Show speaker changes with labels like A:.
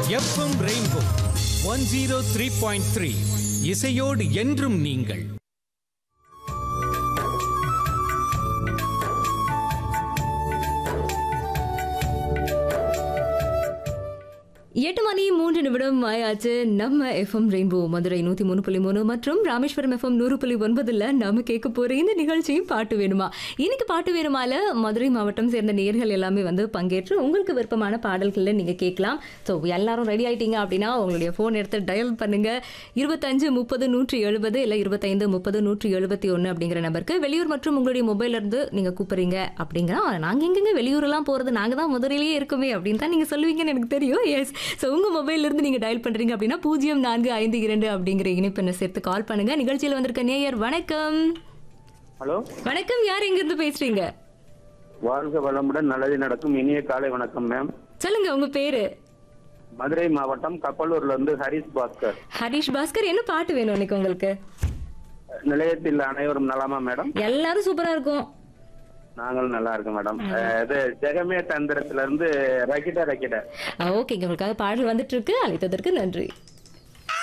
A: FM rainbow one zero three point three இசையோடு என்றும் நீங்கள்
B: எட்டு மணி மூன்று நிமிடம் ஆயாச்சு நம்ம எஃப்எம் ரெயின்போ மதுரை நூத்தி மூணு புள்ளி மூணு மற்றும் ராமேஸ்வரம் எஃப்எம் நூறு புள்ளி ஒன்பதுல நாம கேட்க போற இந்த நிகழ்ச்சியும் பாட்டு வேணுமா இன்னைக்கு பாட்டு வேணுமால மதுரை மாவட்டம் சேர்ந்த நேர்கள் எல்லாமே வந்து பங்கேற்று உங்களுக்கு விருப்பமான பாடல்களை நீங்க கேட்கலாம் ஸோ எல்லாரும் ரெடி ஆயிட்டீங்க அப்படின்னா உங்களுடைய ஃபோன் எடுத்து டயல் பண்ணுங்க இருபத்தஞ்சு முப்பது நூற்றி எழுபது இல்லை இருபத்தைந்து முப்பது நூற்றி எழுபத்தி ஒன்று அப்படிங்கிற நம்பருக்கு வெளியூர் மற்றும் உங்களுடைய மொபைல்ல இருந்து நீங்க கூப்பிடுறீங்க அப்படிங்கிற நாங்க எங்கெங்க வெளியூர்லாம் போறது நாங்க தான் மதுரையிலேயே இருக்குமே அப்படின்னு தான் நீங்க சொல்லுவீங்கன்னு எனக்கு தெரியும் எஸ் ஸோ உங்க மொபைல்ல இருந்து நீங்க டயல் பண்றீங்க அப்படின்னா பூஜ்ஜியம் நான்கு ஐந்து இரண்டு அப்படிங்கிற இணைப்பெண்ணை சேர்த்து கால் பண்ணுங்க நிகழ்ச்சியில் வந்திருக்க நேயர் வணக்கம்
C: ஹலோ
B: வணக்கம் யார் எங்க இருந்து பேசுறீங்க
C: வாழ்க வளமுடன் நல்லது நடக்கும் இனிய காலை வணக்கம் மேம்
B: சொல்லுங்க உங்க பேரு
C: மதுரை மாவட்டம் கப்பலூர்ல இருந்து ஹரிஸ் பாஸ்கர்
B: ஹரிஷ் பாஸ்கர் என்ன பாட்டு வேணும் இன்னைக்கு உங்களுக்கு
C: நிலையத்தில் அனைவரும் நலமா மேடம்
B: எல்லாரும் சூப்பரா இருக்கும்
C: நாங்களும் நல்லா இருக்கோம் மேடம் அஹ், இது ஜெகமே தந்திரத்துல இருந்து ரக்கிட ரக்கிட
B: ஓகேங்க உங்களுக்காக பாடல் வந்துட்டு இருக்கு அழைத்ததற்கு நன்றி